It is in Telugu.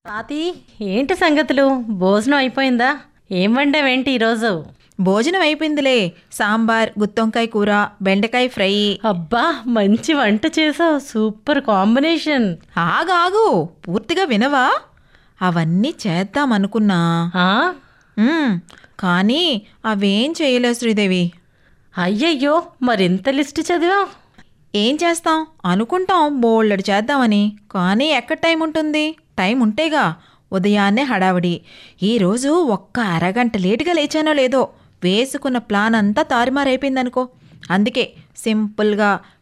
స్వాతి ఏంటి సంగతులు భోజనం అయిపోయిందా ఏం వండావేంటి ఈరోజు భోజనం అయిపోయిందిలే సాంబార్ గుత్తొంకాయ కూర బెండకాయ ఫ్రై అబ్బా మంచి వంట చేసావు సూపర్ కాంబినేషన్ ఆగాగు పూర్తిగా వినవా అవన్నీ చేద్దామనుకున్నా ఆ? మ్మ్, కానీ అవేం చేయలే శ్రీదేవి అయ్యయ్యో మరింత లిస్ట్ చదివా ఏం చేస్తాం అనుకుంటాం బోళ్ళడు చేద్దామని కానీ ఎక్కడ టైం ఉంటుంది టైం ఉంటేగా ఉదయాన్నే హడావిడి ఈరోజు ఒక్క అరగంట లేటుగా లేచానో లేదో వేసుకున్న ప్లాన్ అంతా తారుమారైపోయిందనుకో అందుకే సింపుల్గా